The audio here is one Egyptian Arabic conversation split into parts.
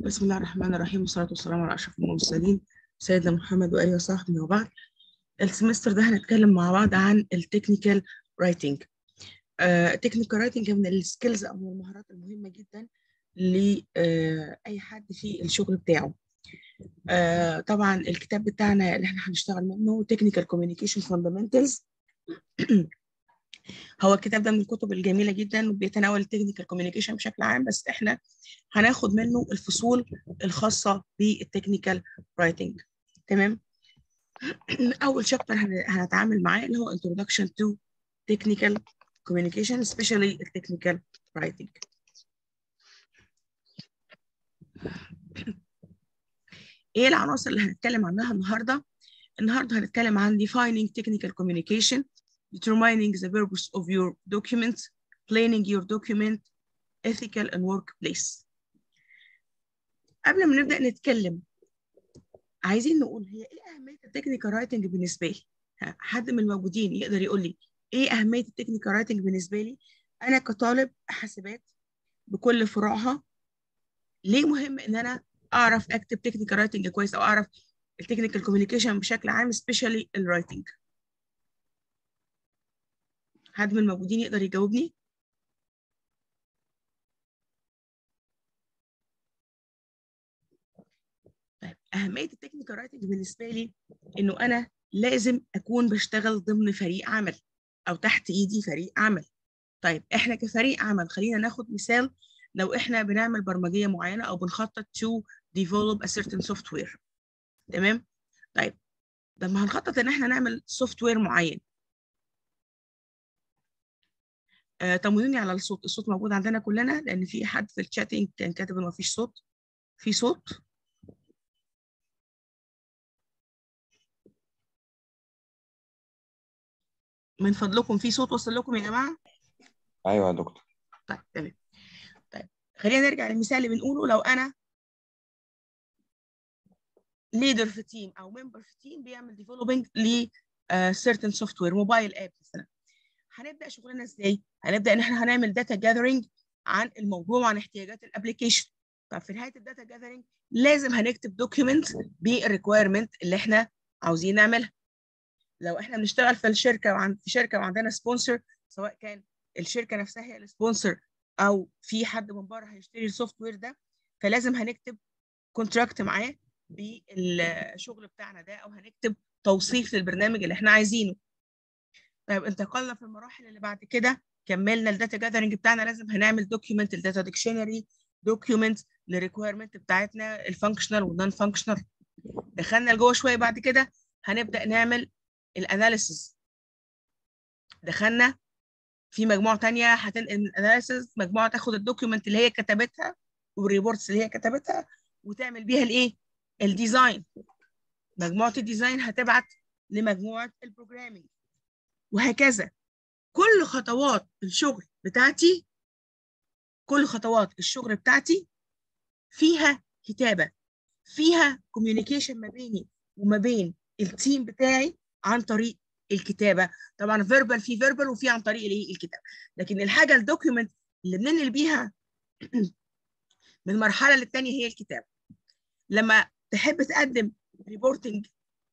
بسم الله الرحمن الرحيم والصلاة والسلام على أشرف المرسلين سيدنا محمد وآله وصحبه وبعد السمستر ده هنتكلم مع بعض عن التكنيكال رايتنج التكنيكال رايتنج من السكيلز أو من المهارات المهمة جدا لأي حد في الشغل بتاعه آه، طبعا الكتاب بتاعنا اللي احنا هنشتغل منه تكنيكال كوميونيكيشن فاندامنتالز هو الكتاب ده من الكتب الجميله جدا وبيتناول التكنيكال كوميونيكيشن بشكل عام بس احنا هناخد منه الفصول الخاصه بالتكنيكال رايتنج تمام اول شابتر هنتعامل معاه اللي هو introduction to technical communication especially technical writing ايه العناصر اللي هنتكلم عنها النهارده النهارده هنتكلم عن defining technical communication determining the purpose of your document planning your document ethical and workplace قبل ما نبدا نتكلم عايزين نقول هي ايه اهميه التكنيكال رايتنج بالنسبه لي حد من الموجودين يقدر يقول لي ايه اهميه التكنيكال رايتنج بالنسبه لي انا كطالب حاسبات بكل فروعها ليه مهم ان انا اعرف اكتب تكنيكال رايتنج كويس او اعرف التكنيكال كوميونيكيشن بشكل عام سبيشالي الرايتنج حد من الموجودين يقدر يجاوبني طيب اهميه التكنيكال رايتنج بالنسبه لي انه انا لازم اكون بشتغل ضمن فريق عمل او تحت ايدي فريق عمل طيب احنا كفريق عمل خلينا ناخد مثال لو احنا بنعمل برمجيه معينه او بنخطط to develop a certain software تمام طيب لما هنخطط ان احنا نعمل سوفت وير معين آه طمنوني على الصوت الصوت موجود عندنا كلنا لان في حد في الشاتنج كان كاتب انه مفيش صوت في صوت من فضلكم في صوت وصل لكم يا جماعه ايوه يا دكتور طيب تمام طيب خلينا نرجع للمثال اللي بنقوله لو انا ليدر في تيم او ممبر في تيم بيعمل ديفلوبينج ل certain سوفت وير موبايل اب مثلا هنبدا شغلنا ازاي؟ هنبدا ان احنا هنعمل داتا جاذرنج عن الموضوع وعن احتياجات الابلكيشن طب في نهايه الداتا جاذرنج لازم هنكتب دوكيومنت بالريكويرمنت اللي احنا عاوزين نعملها لو احنا بنشتغل في الشركه وعند في شركه وعندنا سبونسر سواء كان الشركه نفسها هي السبونسر او في حد من بره هيشتري السوفت وير ده فلازم هنكتب كونتراكت معاه بالشغل بتاعنا ده او هنكتب توصيف للبرنامج اللي احنا عايزينه طيب انتقلنا في المراحل اللي بعد كده كملنا الداتا جاذرنج بتاعنا لازم هنعمل دوكيومنت الداتا ديكشنري دوكيومنت للريكويرمنت بتاعتنا الفانكشنال والنون فانكشنال دخلنا لجوه شويه بعد كده هنبدا نعمل الاناليسز دخلنا في مجموعه تانية هتنقل من الاناليسز مجموعه تاخد الدوكيومنت اللي هي كتبتها والريبورتس اللي هي كتبتها وتعمل بيها الايه الديزاين مجموعه الديزاين هتبعت لمجموعه البروجرامينج وهكذا كل خطوات الشغل بتاعتي كل خطوات الشغل بتاعتي فيها كتابه فيها كوميونيكيشن ما بيني وما بين التيم بتاعي عن طريق الكتابه طبعا فيربال في فيربال وفي عن طريق الايه الكتابه لكن الحاجه الدوكيومنت اللي بننقل بيها من مرحله للتانيه هي الكتابه لما تحب تقدم ريبورتنج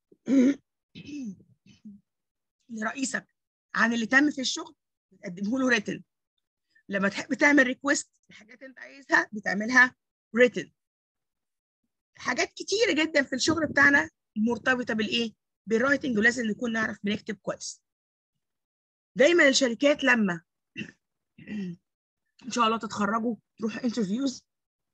لرئيسك عن اللي تم في الشغل بتقدمه له ريتن لما تحب تعمل ريكويست لحاجات انت عايزها بتعملها ريتن حاجات كتيره جدا في الشغل بتاعنا مرتبطه بالايه بالرايتنج ولازم نكون نعرف بنكتب كويس دايما الشركات لما ان شاء الله تتخرجوا تروحوا انترفيوز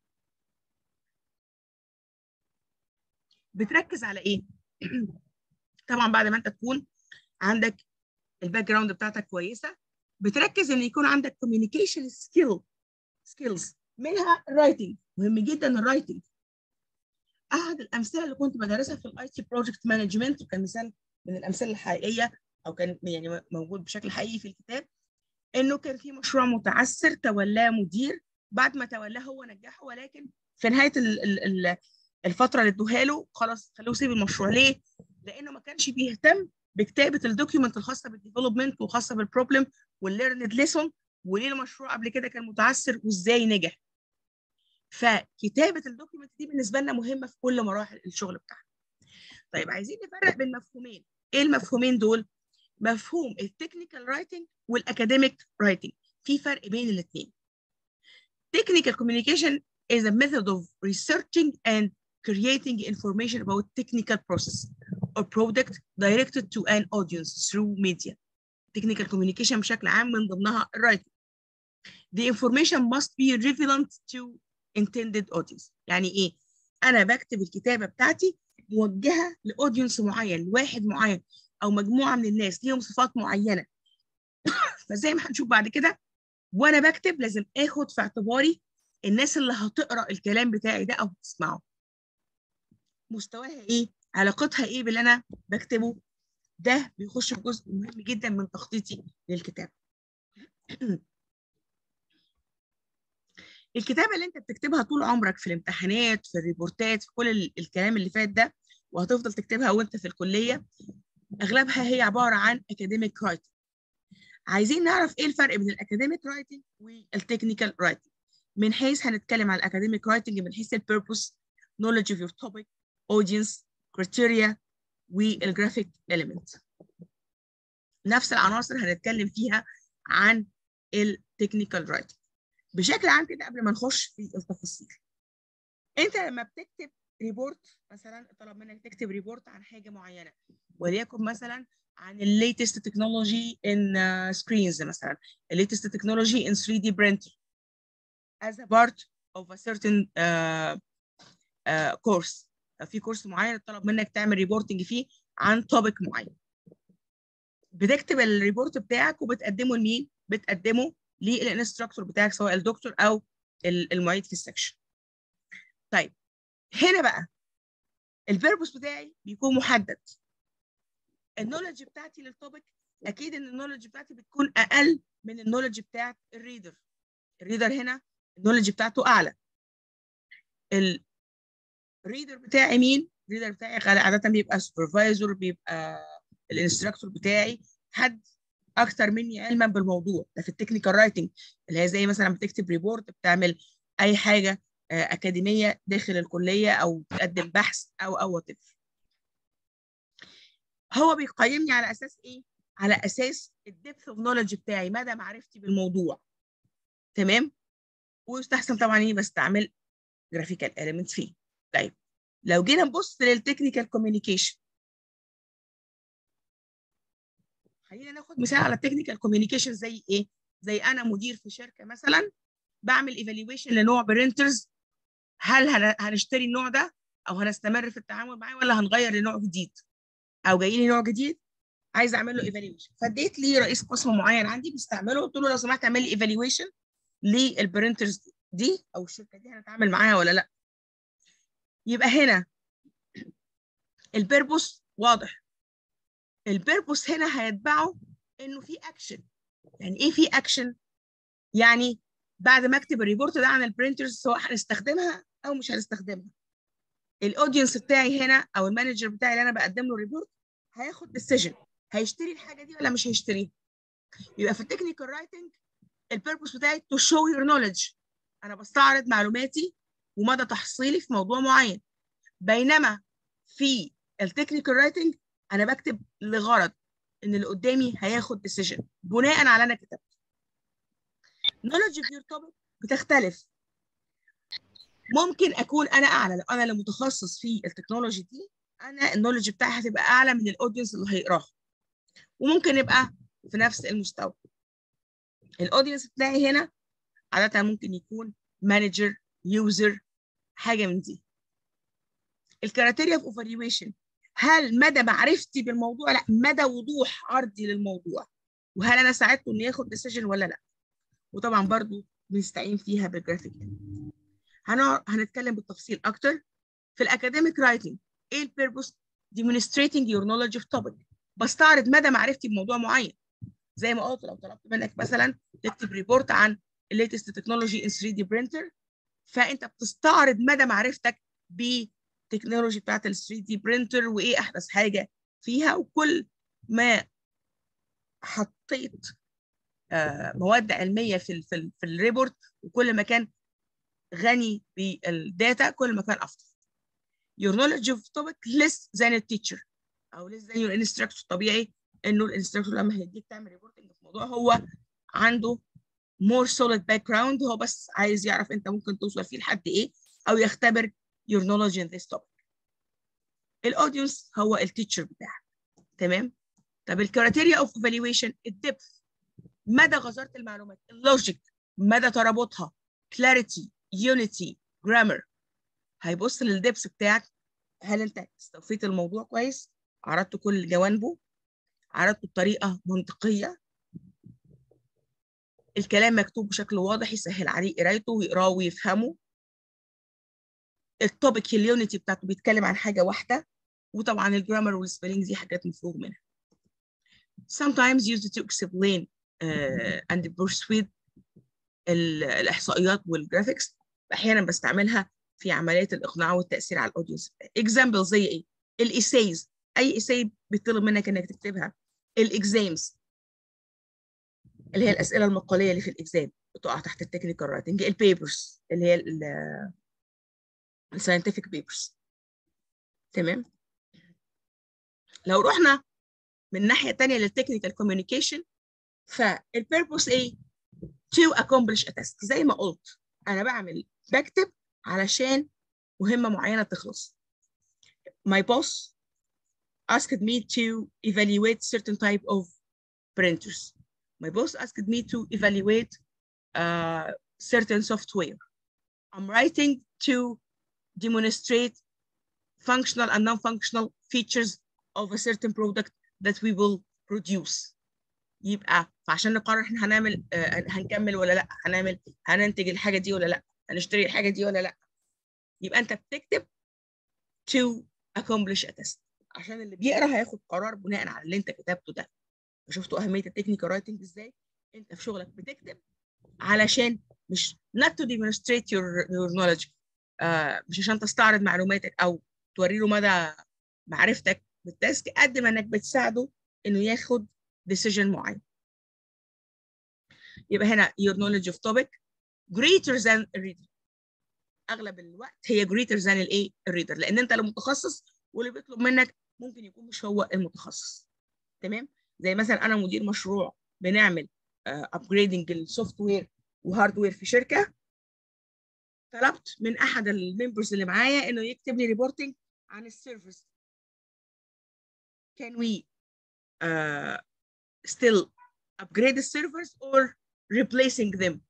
بتركز على ايه طبعا بعد ما انت تكون عندك الباك جراوند بتاعتك كويسه بتركز ان يكون عندك كوميونيكيشن سكيل سكيلز منها الرايتنج مهم جدا الرايتنج احد الامثله اللي كنت بدرسها في الاي تي بروجكت مانجمنت وكان مثال من الامثله الحقيقيه او كان يعني موجود بشكل حقيقي في الكتاب انه كان في مشروع متعثر تولاه مدير بعد ما تولاه هو نجحه ولكن في نهايه ال ال الفتره اللي ادوها له خلاص خلوه يسيب المشروع ليه؟ لانه ما كانش بيهتم بكتابه الدوكيومنت الخاصه بالديفلوبمنت وخاصه بالبروبلم والليرند ليسون وليه المشروع قبل كده كان متعثر وازاي نجح فكتابه الدوكيمنت دي بالنسبه لنا مهمه في كل مراحل الشغل بتاعنا طيب عايزين نفرق بين مفهومين ايه المفهومين دول مفهوم التكنيكال رايتنج والاكاديميك رايتنج في فرق بين الاثنين technical communication is a method of researching and creating information about technical process or product directed to an audience through media. Technical communication بشكل عام من ضمنها writing. The information must be relevant to intended audience. يعني ايه؟ انا بكتب الكتابه بتاعتي موجهه لاودينس معين، لواحد معين او مجموعه من الناس ليهم صفات معينه. فزي ما هنشوف بعد كده وانا بكتب لازم اخد في اعتباري الناس اللي هتقرا الكلام بتاعي ده او هتسمعه. مستواها ايه؟ علاقتها ايه باللي انا بكتبه؟ ده بيخش في جزء مهم جدا من تخطيطي للكتاب. الكتابه اللي انت بتكتبها طول عمرك في الامتحانات في الريبورتات في كل ال- الكلام اللي فات ده وهتفضل تكتبها وانت في الكليه اغلبها هي عباره عن academic writing عايزين نعرف ايه الفرق بين الاكاديميك رايتنج والتكنيكال رايتنج من حيث هنتكلم على الاكاديميك رايتنج من حيث البيربوس knowledge of your topic audience criteria والجرافيك element نفس العناصر هنتكلم فيها عن التكنيكال رايتنج بشكل عام كده قبل ما نخش في التفاصيل انت لما بتكتب ريبورت مثلا طلب منك تكتب ريبورت عن حاجه معينه وليكن مثلا عن الليتست تكنولوجي ان سكرينز مثلا الليتست تكنولوجي ان 3 دي printer as a part of a certain uh, uh, course في كورس معين طلب منك تعمل ريبورتنج فيه عن توبيك معين بتكتب الريبورت بتاعك وبتقدمه لمين؟ بتقدمه للانستراكتور بتاعك سواء الدكتور او المعيد في السكشن. طيب هنا بقى البيربوس بتاعي بيكون محدد. النولج بتاعتي للتوبيك اكيد ان النولج بتاعتي بتكون اقل من النولج بتاعت الريدر. الريدر هنا النولج بتاعته اعلى. الريدر بتاعي مين؟ الريدر بتاعي عاده بيبقى سوبرفايزر بيبقى الانستراكتور بتاعي حد اكتر مني علما بالموضوع ده في التكنيكال رايتنج اللي هي زي مثلا بتكتب ريبورت بتعمل اي حاجه اكاديميه داخل الكليه او بتقدم بحث او او وات هو بيقيمني على اساس ايه على اساس الدبث اوف نولج بتاعي مدى معرفتي بالموضوع تمام ويستحسن طبعا ايه بستعمل جرافيكال اليمنتس فيه طيب لو جينا نبص للتكنيكال كوميونيكيشن خلينا ناخد مثال على التكنيكال كوميونيكيشن زي ايه؟ زي انا مدير في شركه مثلا بعمل ايفالويشن لنوع برينترز هل هنشتري النوع ده او هنستمر في التعامل معاه ولا هنغير لنوع جديد؟ او جاي لي نوع جديد عايز اعمل له ايفالويشن فاديت لي رئيس قسم معين عندي بيستعمله قلت له لو سمحت اعمل لي ايفالويشن للبرينترز دي او الشركه دي هنتعامل معاها ولا لا؟ يبقى هنا البيربوس واضح البيربوس هنا هيتبعه انه في اكشن يعني ايه في اكشن يعني بعد ما اكتب الريبورت ده عن البرينترز سواء هنستخدمها او مش هنستخدمها الاودينس بتاعي هنا او المانجر بتاعي اللي انا بقدم له ريبورت هياخد ديسيجن هيشتري الحاجه دي ولا مش هيشتريها يبقى في التكنيكال رايتنج البيربوس بتاعي تو شو يور نوليدج انا بستعرض معلوماتي ومدى تحصيلي في موضوع معين بينما في التكنيكال رايتنج انا بكتب لغرض ان اللي قدامي هياخد ديسيجن بناء على انا كتبت knowledge of your topic بتختلف ممكن اكون انا اعلى لو انا اللي متخصص في التكنولوجي دي انا النولج بتاعي هتبقى اعلى من الاودينس اللي هيقراها وممكن يبقى في نفس المستوى الاودينس بتاعي هنا عاده ممكن يكون مانجر يوزر حاجه من دي الكريتيريا اوف ايفالويشن هل مدى معرفتي بالموضوع لا مدى وضوح عرضي للموضوع وهل انا ساعدته انه ياخد ديسيجن ولا لا وطبعا برضو بنستعين فيها بالجرافيك هنتكلم بالتفصيل اكتر في الاكاديميك رايتنج ايه البيربوس demonstrating your knowledge of topic بستعرض مدى معرفتي بموضوع معين زي ما قلت لو طلبت منك مثلا تكتب ريبورت عن الليتست تكنولوجي ان 3 دي برينتر فانت بتستعرض مدى معرفتك بالتكنولوجي بتاعت ال 3 دي برينتر وايه احدث حاجه فيها وكل ما حطيت آه مواد علميه في ال في, ال في الريبورت وكل ما كان غني بالداتا كل ما كان افضل your knowledge of topic less than a teacher او less than your instructor طبيعي انه الانستراكتور لما هيديك تعمل ريبورتنج في موضوع هو عنده more solid background هو بس عايز يعرف انت ممكن توصل فيه لحد ايه او يختبر your knowledge in this topic الاودينس هو التيتشر بتاعك تمام طب الكريتيريا اوف evaluation الدبث مدى غزاره المعلومات اللوجيك مدى ترابطها clarity unity grammar هيبص للدبس بتاعك هل انت استوفيت الموضوع كويس عرضت كل جوانبه عرضته بطريقه منطقيه الكلام مكتوب بشكل واضح يسهل عليه قرايته ويقراه ويفهمه التوبيك اليونتي بتاعته بيتكلم عن حاجه واحده وطبعا الجرامر والسبيلنج دي حاجات مفروغ منها sometimes used to explain uh, and persuade الاحصائيات والجرافيكس احيانا بستعملها في عمليه الاقناع والتاثير على الاودينس اكزامبل زي ايه الايسايز اي ايساي بيطلب منك انك تكتبها الاكزامز اللي هي الاسئله المقاليه اللي في الاكزام بتقع تحت التكنيكال رايتنج البيبرز اللي هي الساينتفك بيبرز تمام لو رحنا من الناحيه الثانيه للتكنيكال كوميونيكيشن فالبيربوس ايه to accomplish a task زي ما قلت انا بعمل بكتب علشان مهمه معينه تخلص my boss asked me to evaluate certain type of printers my boss asked me to evaluate uh, certain software I'm writing to demonstrate functional and non-functional features of a certain product that we will produce يبقى فعشان نقرر احنا هنعمل آه هنكمل ولا لا هنعمل هننتج الحاجه دي ولا لا هنشتري الحاجه دي ولا لا يبقى انت بتكتب to accomplish a test عشان اللي بيقرا هياخد قرار بناء على اللي انت كتبته ده شفتوا اهميه التكنيكال رايتنج ازاي انت في شغلك بتكتب علشان مش not to demonstrate your, your knowledge آه مش عشان تستعرض معلوماتك او توري له مدى معرفتك بالتاسك قد ما انك بتساعده انه ياخد decision معين يبقى هنا your knowledge of topic greater than a reader اغلب الوقت هي greater than الايه الريدر لان انت اللي متخصص واللي بيطلب منك ممكن يكون مش هو المتخصص تمام زي مثلا انا مدير مشروع بنعمل ابجريدنج السوفت وير وهاردوير في شركه طلبت من احد الممبرز اللي معايا انه يكتب لي ريبورتنج عن السيرفرز can we uh, still upgrade the servers or replacing them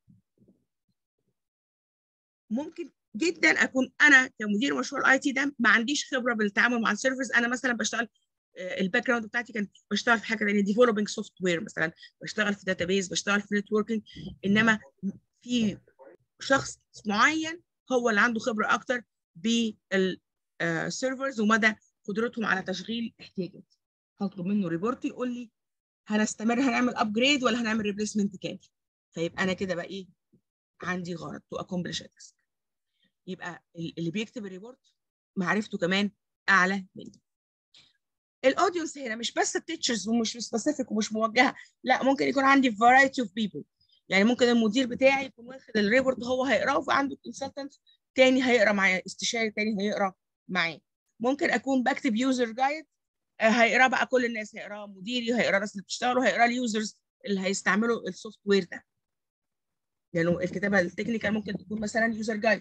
ممكن جدا اكون انا كمدير مشروع الاي تي ده ما عنديش خبره بالتعامل مع السيرفرز انا مثلا بشتغل الباك جراوند بتاعتي كانت بشتغل في حاجه ثانيه ديفلوبينج سوفت وير مثلا بشتغل في داتابيز بشتغل في نتوركينج انما في شخص معين هو اللي عنده خبره اكتر بالسيرفرز ومدى قدرتهم على تشغيل احتياجات هطلب منه ريبورت يقول لي هنستمر هنعمل ابجريد ولا هنعمل ريبليسمنت كامل فيبقى انا كده بقى ايه عندي غرض تو اكومبلش تاسك يبقى اللي بيكتب الريبورت معرفته كمان اعلى مني الاودينس هنا مش بس التيتشرز ومش سبيسيفيك ومش موجهه لا ممكن يكون عندي فرايتي اوف بيبل يعني ممكن المدير بتاعي يكون واخد الريبورت هو هيقراه وعنده كونسلتنت تاني هيقرا معاه استشاري تاني هيقرا معاه ممكن اكون بكتب يوزر جايد هيقرا بقى كل الناس هيقرا مديري هيقرا الناس اللي بتشتغل وهيقرا اليوزرز اللي هيستعملوا السوفت وير ده لانه يعني الكتابه التكنيكال ممكن تكون مثلا يوزر جايد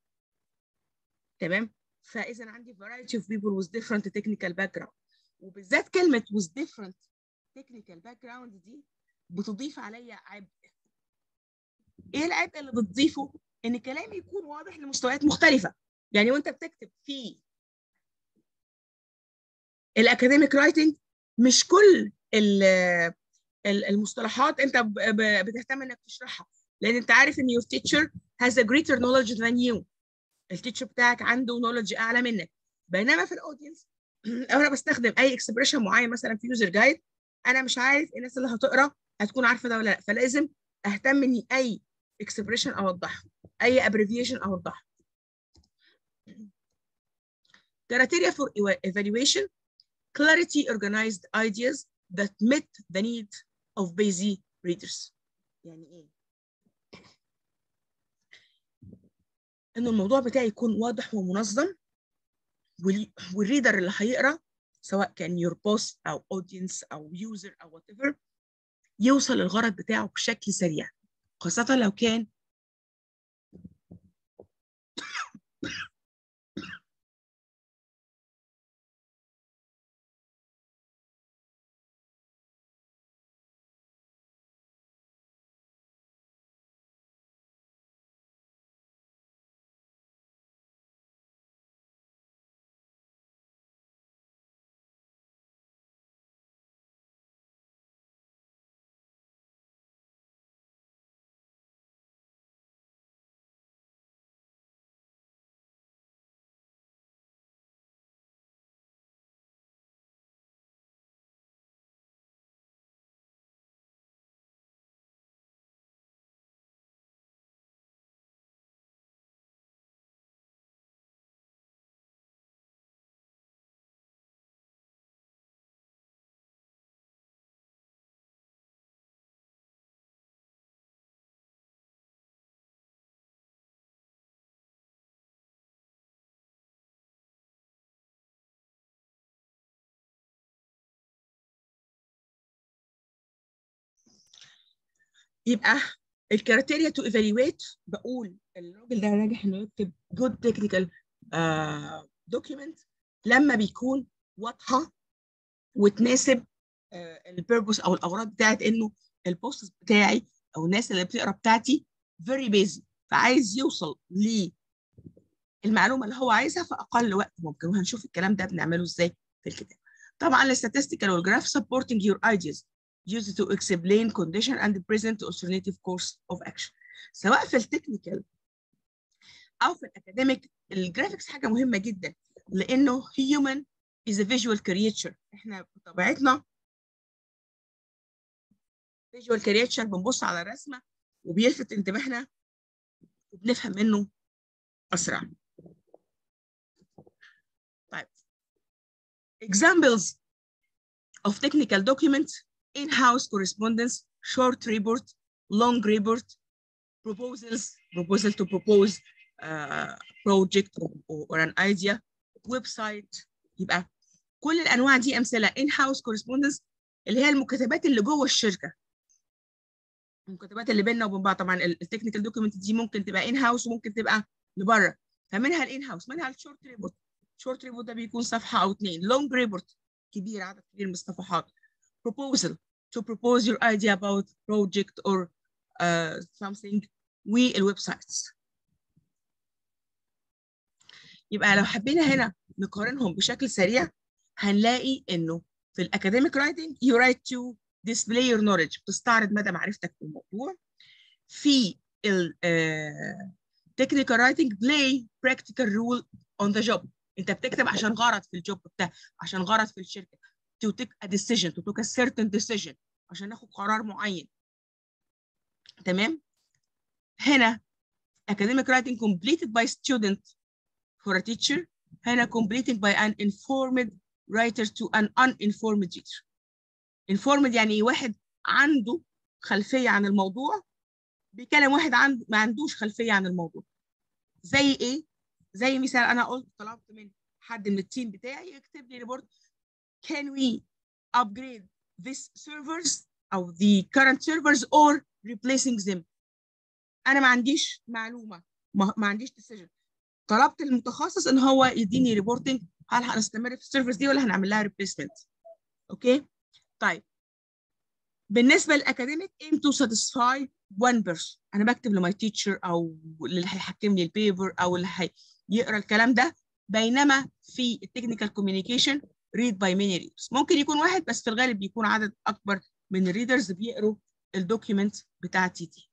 تمام فاذا عندي variety of people with different technical background وبالذات كلمه with different technical background دي بتضيف عليا عبء ايه العبء اللي بتضيفه ان كلامي يكون واضح لمستويات مختلفه يعني وانت بتكتب في الاكاديميك رايتنج مش كل المصطلحات انت بتهتم انك تشرحها لان انت عارف ان your teacher has a greater knowledge than you التيتشر بتاعك عنده knowledge اعلى منك بينما في الاودينس لو انا بستخدم اي اكسبريشن معين مثلا في يوزر جايد انا مش عارف الناس اللي هتقرا هتكون عارفه ده ولا لا فلازم اهتم اني اي اكسبريشن اوضحه اي ابريفيشن اوضحه criteria for evaluation clarity organized ideas that met the need of busy readers يعني ايه انه الموضوع بتاعي يكون واضح ومنظم والريدر اللي هيقرا سواء كان يور بوست او اودينس او يوزر او وات ايفر يوصل الغرض بتاعه بشكل سريع خاصة لو كان يبقى الكريتيريا تو ايفالويت بقول الراجل ده ناجح انه يكتب جود تكنيكال دوكيمنت لما بيكون واضحه وتناسب البيربوس او الاغراض بتاعت انه البوست بتاعي او الناس اللي بتقرا بتاعتي فيري بيزي فعايز يوصل للمعلومه اللي هو عايزها في اقل وقت ممكن وهنشوف الكلام ده بنعمله ازاي في الكتاب طبعا الستاتستيكال والجراف supporting your ideas used to explain condition and present alternative course of action سواء في التكنيكال او في الاكاديميك الجرافيكس حاجه مهمه جدا لانه human is a visual creature احنا بطبيعتنا visual creature بنبص على الرسمه وبيلفت انتباهنا وبنفهم منه اسرع طيب examples of technical documents in-house correspondence, short report, long report, proposals, proposal to propose a project or, or an idea, website يبقى كل الانواع دي امثله in-house correspondence اللي هي المكاتبات اللي جوه الشركه المكاتبات اللي بيننا وبين بعض طبعا التكنيكال دوكيمنت دي ممكن تبقى ان هاوس وممكن تبقى لبره فمنها الان هاوس منها الشورت ريبورت الشورت ريبورت ده بيكون صفحه او اثنين لونج ريبورت كبير عدد كبير من الصفحات proposal to propose your idea about project or uh, something والويب سايتس يبقى لو حبينا هنا نقارنهم بشكل سريع هنلاقي انه في الاكاديميك رايتنج you write to display your knowledge بتستعرض مدى معرفتك بالموضوع في ال uh, technical writing play practical rule on the job انت بتكتب عشان غرض في الجوب بتاعك عشان غرض في الشركه to take a decision to take a certain decision عشان ناخد قرار معين تمام هنا academic writing completed by student for a teacher هنا completed by an informed writer to an uninformed teacher informed يعني واحد عنده خلفية عن الموضوع بيكلم واحد عنده ما عندوش خلفية عن الموضوع زي ايه زي مثال انا قلت طلبت من حد من التيم بتاعي يكتب لي ريبورت can we upgrade these servers او the current servers or replacing them انا ما عنديش معلومه ما, ما عنديش decision طلبت المتخصص ان هو يديني ريبورتنج هل هنستمر في السيرفرز دي ولا هنعمل لها ريبليسمنت اوكي طيب بالنسبه للاكاديميك aim to satisfy one person انا بكتب لماي تيتشر او اللي هيحكم لي البيبر او اللي هيقرا الكلام ده بينما في التكنيكال كوميونيكيشن read by many readers ممكن يكون واحد بس في الغالب بيكون عدد اكبر من الريدرز بيقروا الدوكيومنت بتاعتي دي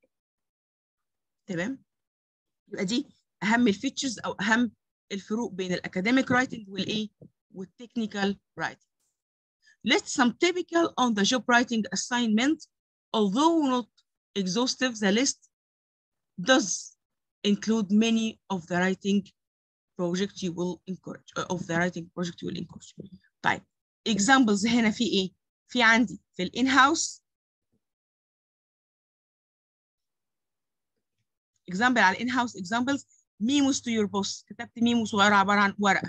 تمام يبقى دي اهم الفيتشرز او اهم الفروق بين الاكاديميك رايتنج والايه والتكنيكال رايتنج List some typical on the job writing assignment although not exhaustive the list does include many of the writing project you will encourage uh, of the writing project you will encourage طيب examples هنا في ايه في عندي في الان هاوس example على الان هاوس examples ميموز تو يور بوس كتبت ميمو صغيره عباره عن ورقه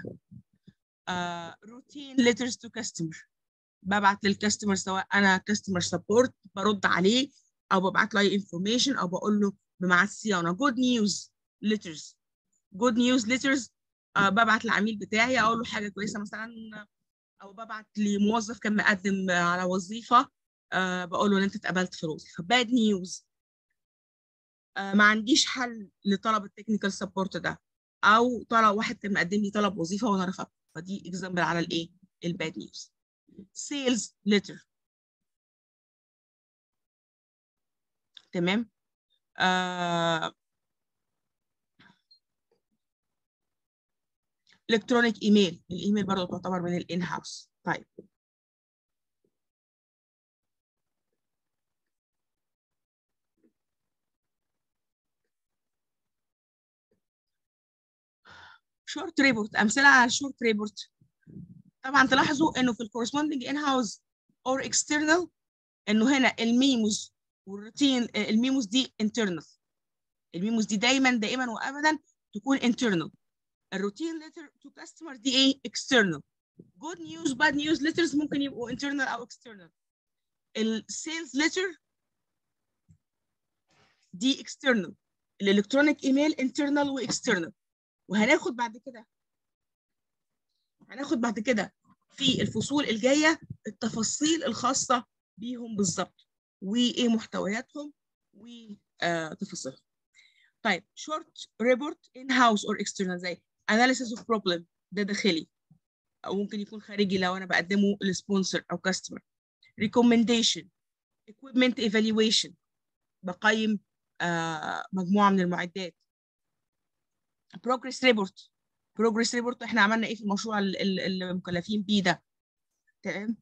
روتين ليترز تو كاستمر ببعت للكاستمر سواء انا كاستمر سبورت برد عليه او ببعت له اي انفورميشن او بقول له بميعاد الصيانه جود نيوز ليترز جود نيوز ليترز ببعت للعميل بتاعي اقول له حاجه كويسه مثلا او ببعت لموظف كان مقدم على وظيفه أه بقول له ان انت اتقبلت في الوظيفه باد نيوز أه ما عنديش حل لطلب التكنيكال سبورت ده او طلب واحد كان مقدم لي طلب وظيفه وانا رفضت فدي اكزامبل على الايه الباد نيوز سيلز ليتر تمام آه الكترونيك ايميل الايميل برضه تعتبر من الان هاوس طيب شورت ريبورت امثله على الشورت ريبورت طبعا تلاحظوا انه في الكورسبوندنج ان هاوس اور اكسترنال انه هنا الميموز والروتين الميموز دي انترنال الميموز دي دايما دائما وابدا تكون internal الروتين ليتر تو كاستمر دي ايه external good news bad news letters ممكن يبقوا internal او external السيلز ليتر دي external الالكترونيك ايميل internal واكسترنال وهناخد بعد كده هناخد بعد كده في الفصول الجايه التفاصيل الخاصه بيهم بالظبط وايه محتوياتهم وتفاصيلهم طيب شورت ريبورت ان هاوس اور اكسترنال زي analysis of problem ده داخلي او ممكن يكون خارجي لو انا بقدمه لسبونسر او كاستمر recommendation equipment evaluation بقيم آه مجموعه من المعدات progress report progress report احنا عملنا ايه في المشروع اللي مكلفين بيه ده تمام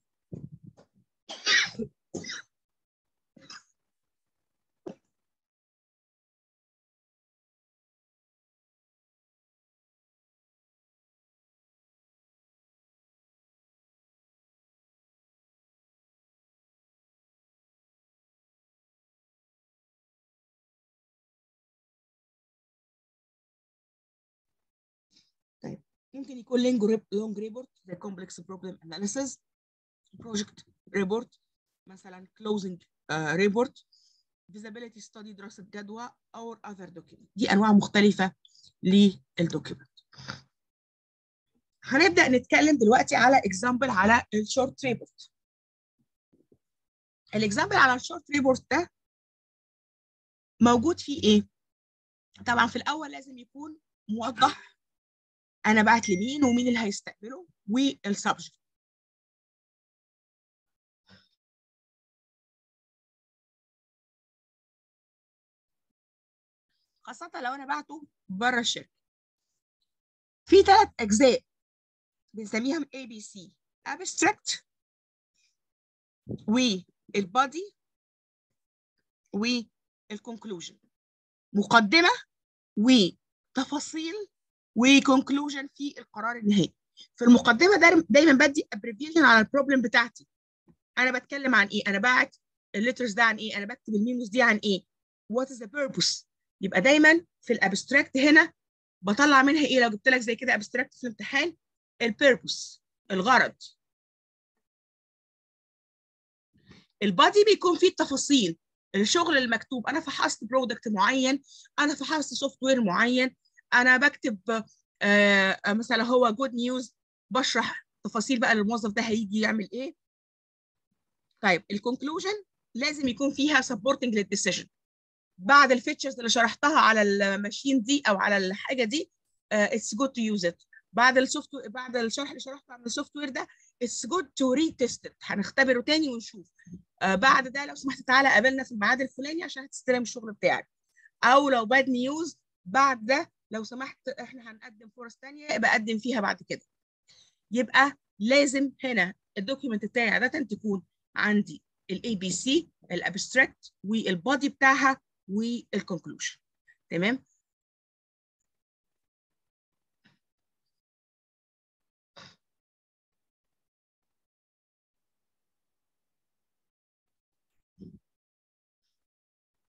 ممكن يكون لونج ريبورت زي كومبلكس بروبلم اناليسيز بروجكت ريبورت مثلا كلوزنج ريبورت فيزابيليتي ستادي دراسه جدوى او اذر دوكيمنت دي انواع مختلفه للدوكيمنت هنبدا نتكلم دلوقتي على اكزامبل على الشورت ريبورت الاكزامبل على الشورت ريبورت ده موجود فيه ايه طبعا في الاول لازم يكون موضح انا بعت لمين ومين اللي هيستقبله والسبجكت خاصة لو انا بعته بره الشركة في ثلاث اجزاء بنسميهم اي بي سي abstract والبادي والكونكلوجن مقدمة وتفاصيل وكونكلوجن في القرار النهائي في المقدمه دا دايما بدي ابريفيشن على البروبلم بتاعتي انا بتكلم عن ايه انا باعت الليترز ده عن ايه انا بكتب الميموز دي عن ايه وات از ذا بيربوس يبقى دايما في الابستراكت هنا بطلع منها ايه لو جبت لك زي كده ابستراكت في الامتحان البيربوس الغرض البادي بيكون فيه التفاصيل الشغل المكتوب انا فحصت برودكت معين انا فحصت سوفت وير معين انا بكتب آه مثلا هو جود نيوز بشرح تفاصيل بقى للموظف ده هيجي يعمل ايه طيب الكونكلوجن لازم يكون فيها سبورتنج للديسيجن بعد الفيتشرز اللي شرحتها على الماشين دي او على الحاجه دي اتس جود تو يوز ات بعد السوفت بعد الشرح اللي شرحته عن السوفت وير ده اتس جود تو ري تيست هنختبره تاني ونشوف آه بعد ده لو سمحت تعالى قابلنا في الميعاد الفلاني عشان هتستلم الشغل بتاعك او لو باد نيوز بعد ده لو سمحت احنا هنقدم فرص تانية يبقى قدم فيها بعد كده يبقى لازم هنا الدوكيمنت بتاعي عادة تكون عندي الاي بي سي الابستراكت والبادي بتاعها والكونكلوجن تمام